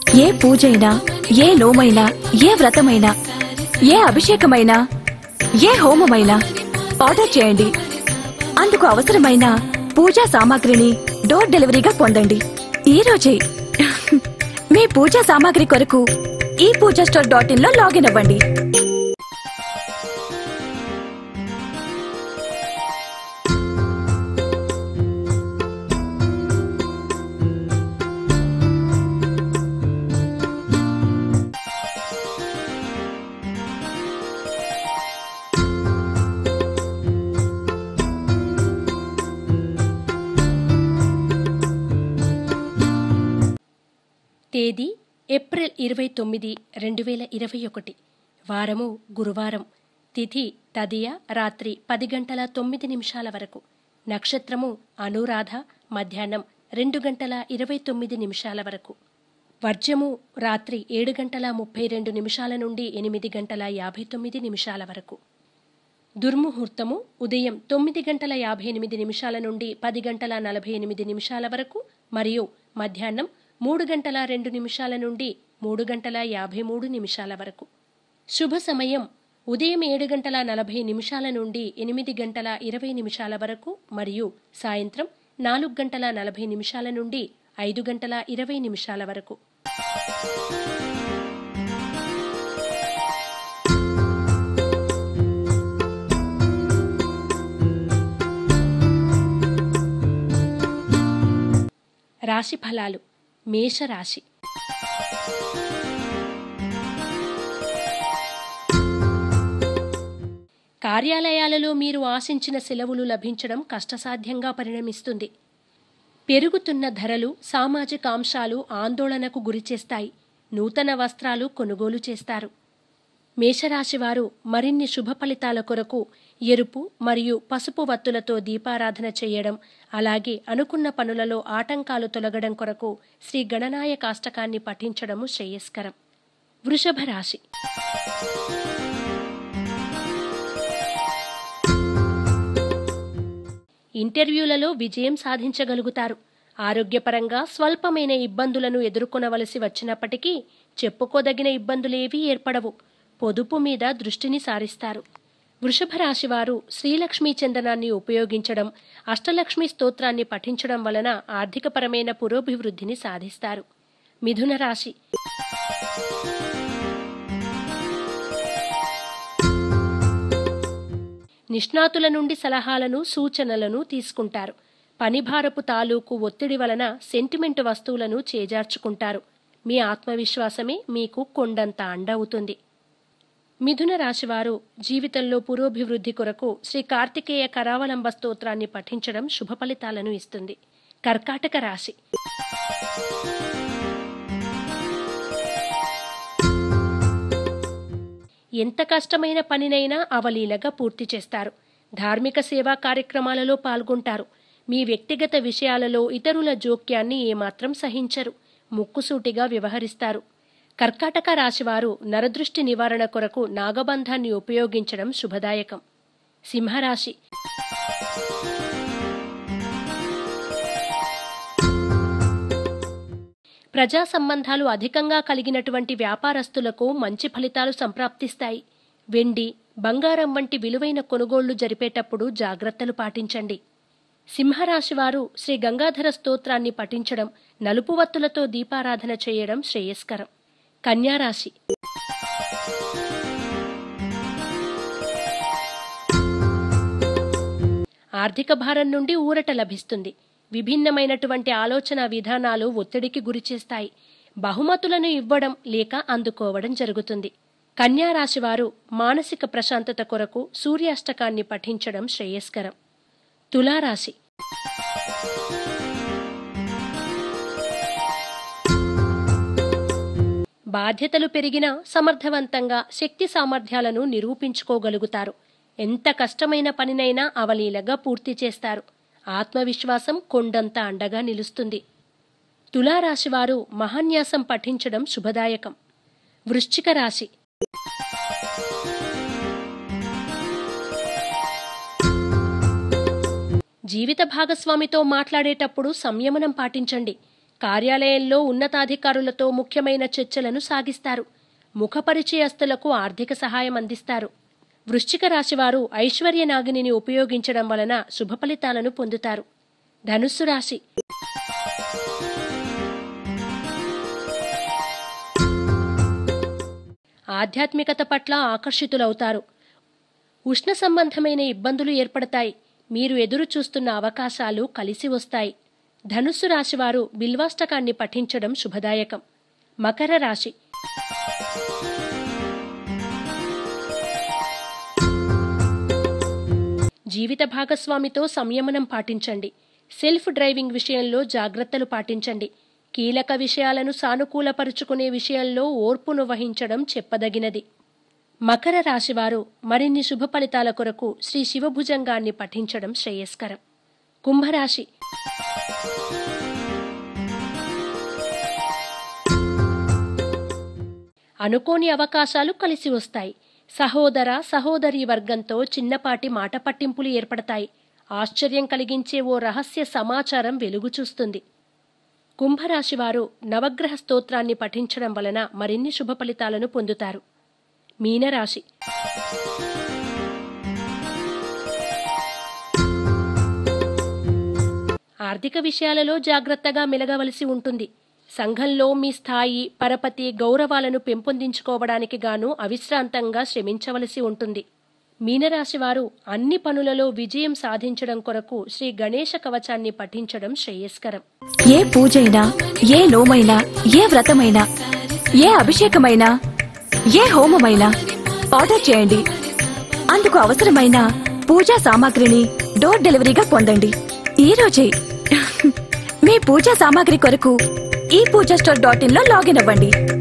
ఏ పూజైనా ఏ నోమైనా ఏ వ్రతమైనా ఏ అభిషేకమైనా ఏ హోమమైనా ఆర్డర్ చేయండి అందుకు అవసరమైన పూజా సామాగ్రిని డోర్ డెలివరీగా పొందండి ఈ రోజే మీ పూజా సామాగ్రి కొరకు ఈ పూజా స్టోర్ డాట్ ఇన్ లో లాగిన్ అవ్వండి తేదీ ఏప్రిల్ ఇరవై తొమ్మిది రెండు వేల ఇరవై ఒకటి వారము గురువారం తిథి తదియ రాత్రి పది గంటల తొమ్మిది నిమిషాల వరకు నక్షత్రము అనురాధ మధ్యాహ్నం రెండు గంటల ఇరవై తొమ్మిది నిమిషాల వరకు వర్జము రాత్రి ఏడు గంటల ముప్పై రెండు నిమిషాల నుండి ఎనిమిది గంటల యాభై తొమ్మిది నిమిషాల వరకు దుర్ముహూర్తము ఉదయం తొమ్మిది గంటల యాభై ఎనిమిది నిమిషాల నుండి పది గంటల నలభై ఎనిమిది నిమిషాల వరకు మరియు మధ్యాహ్నం మూడు గంటల రెండు నిమిషాల నుండి మూడు గంటల యాభై మూడు నిమిషాల వరకు శుభ సమయం ఉదయం ఏడు గంటల నలభై నిమిషాల నుండి ఎనిమిది గంటల ఇరవై నిమిషాల వరకు మరియు సాయంత్రం నాలుగు గంటల నలభై నిమిషాల నుండి ఐదు గంటల ఇరవై నిమిషాల వరకు రాశి ఫలాలు మేషరాశి కార్యాలయాలలో మీరు ఆశించిన సెలవులు లభించడం కష్టసాధ్యంగా పరిణమిస్తుంది పెరుగుతున్న ధరలు సామాజిక అంశాలు ఆందోళనకు గురిచేస్తాయి నూతన వస్త్రాలు కొనుగోలు చేస్తారు మేషరాశివారు మరిన్ని శుభ ఫలితాల కొరకు ఎరుపు మరియు పసుపు వత్తులతో దీపారాధన చేయడం అలాగే అనుకున్న పనులలో ఆటంకాలు తొలగడం కొరకు శ్రీ గణనాయ కాష్టకాన్ని పఠించడము శ్రేయస్కరం వృషభ రాశి ఇంటర్వ్యూలలో విజయం సాధించగలుగుతారు ఆరోగ్యపరంగా స్వల్పమైన ఇబ్బందులను ఎదుర్కొనవలసి వచ్చినప్పటికీ చెప్పుకోదగిన ఇబ్బందులేవీ ఏర్పడవు పొదుపు మీద దృష్టిని సారిస్తారు వృషభ రాశివారు శ్రీలక్ష్మీ చందనాన్ని ఉపయోగించడం అష్టలక్ష్మి స్తోత్రాన్ని పఠించడం వలన ఆర్థికపరమైన పురోభివృద్ధిని సాధిస్తారు మిథున రాశి నిష్ణాతుల నుండి సలహాలను సూచనలను తీసుకుంటారు పనిభారపు తాలూకు ఒత్తిడి వలన సెంటిమెంట్ వస్తువులను చేజార్చుకుంటారు మీ ఆత్మవిశ్వాసమే మీకు కొండంత అండ అవుతుంది మిథున రాశివారు జీవితంలో పురోభివృద్ధి కొరకు శ్రీ కార్తికేయ కరావలంబ స్తోత్రాన్ని పఠించడం శుభ ఫలితాలను ఇస్తుంది కర్కాటక రాశి ఎంత కష్టమైన పనినైనా అవలీలగా పూర్తి చేస్తారు ధార్మిక సేవా కార్యక్రమాలలో పాల్గొంటారు మీ వ్యక్తిగత విషయాలలో ఇతరుల జోక్యాన్ని ఏమాత్రం సహించరు ముక్కుసూటిగా వ్యవహరిస్తారు కర్కాటక రాశివారు నరదృష్టి నివారణ కొరకు నాగబంధాన్ని ఉపయోగించడం శుభదాయకం సింహరాశి ప్రజా సంబంధాలు అధికంగా కలిగినటువంటి వ్యాపారస్తులకు మంచి ఫలితాలు సంప్రాప్తిస్తాయి వెండి బంగారం వంటి విలువైన కొనుగోళ్లు జరిపేటప్పుడు జాగ్రత్తలు పాటించండి సింహరాశివారు శ్రీ గంగాధర స్తోత్రాన్ని పఠించడం నలుపు వత్తులతో దీపారాధన చేయడం శ్రేయస్కరం కన్యారాశి ఆర్థిక భారం నుండి ఊరట లభిస్తుంది విభిన్నమైనటువంటి ఆలోచన విధానాలు ఒత్తిడికి గురిచేస్తాయి బహుమతులను ఇవ్వడం లేక అందుకోవడం జరుగుతుంది కన్యా రాశివారు మానసిక ప్రశాంతత కొరకు సూర్యాష్టకాన్ని పఠించడం శ్రేయస్కరం తులారాశి బాధ్యతలు పెరిగినా సమర్థవంతంగా శక్తి సామర్థ్యాలను నిరూపించుకోగలుగుతారు ఎంత కష్టమైన పనినైనా అవలీలగా పూర్తి చేస్తారు ఆత్మవిశ్వాసం కొండంత అండగా నిలుస్తుంది తులారాశివారు మహాన్యాసం పఠించడం శుభదాయకం వృశ్చిక రాశి జీవిత భాగస్వామితో మాట్లాడేటప్పుడు సంయమనం పాటించండి కార్యాలయంలో ఉన్నతాధికారులతో ముఖ్యమైన చర్చలను సాగిస్తారు ముఖపరిచయస్తులకు ఆర్థిక సహాయం అందిస్తారు వృశ్చిక రాశివారు ఐశ్వర్య నాగిని ఉపయోగించడం వలన శుభ ఫలితాలను పొందుతారు ధనుస్సు రాశి ఆధ్యాత్మికత పట్ల ఆకర్షితులవుతారు ఉష్ణ సంబంధమైన ఇబ్బందులు ఏర్పడతాయి మీరు ఎదురు చూస్తున్న అవకాశాలు కలిసి వస్తాయి ధనుస్సు రాశివారు బిల్వాష్టకాన్ని పఠించడం శుభదాయకం మకర రాశి జీవిత భాగస్వామితో సంయమనం పాటించండి సెల్ఫ్ డ్రైవింగ్ విషయంలో జాగ్రత్తలు పాటించండి కీలక విషయాలను సానుకూలపరుచుకునే విషయంలో ఓర్పును వహించడం చెప్పదగినది మకర రాశివారు మరిన్ని శుభ ఫలితాల కొరకు శ్రీ శివభుజంగాన్ని పఠించడం శ్రేయస్కరం కుంభరాశి అనుకోని అవకాశాలు కలిసి వస్తాయి సహోదర సహోదరి వర్గంతో చిన్నపాటి మాట పట్టింపులు ఏర్పడతాయి ఆశ్చర్యం కలిగించే ఓ రహస్య సమాచారం వెలుగు చూస్తుంది కుంభరాశివారు నవగ్రహ స్తోత్రాన్ని పఠించడం వలన మరిన్ని శుభ ఫలితాలను పొందుతారు మీనరాశి ఆర్థిక విషయాలలో జాగ్రత్తగా మెలగవలసి ఉంటుంది సంఘంలో మీ స్థాయి పరపతి గౌరవాలను పెంపొందించుకోవడానికి గాను అవిశ్రాంతంగా శ్రమించవలసి ఉంటుంది మీనరాశి వారు అన్ని పనులలో విజయం సాధించడం కొరకు శ్రీ గణేశ కవచాన్ని పఠించడం శ్రేయస్కరం ఏ పూజైనా ఏ నోమైనా ఏ వ్రతమైనా ఏ అభిషేకమైనా ఏ హోమమైనా ఆర్డర్ చేయండి అందుకు అవసరమైన పూజా సామాగ్రిని డోర్ డెలివరీగా పొందండి ఈ రోజే మీ పూజా సామాగ్రి కొరకు ఈ పూజా స్టోర్ డాట్ ఇన్ లో లాగిన్ అవ్వండి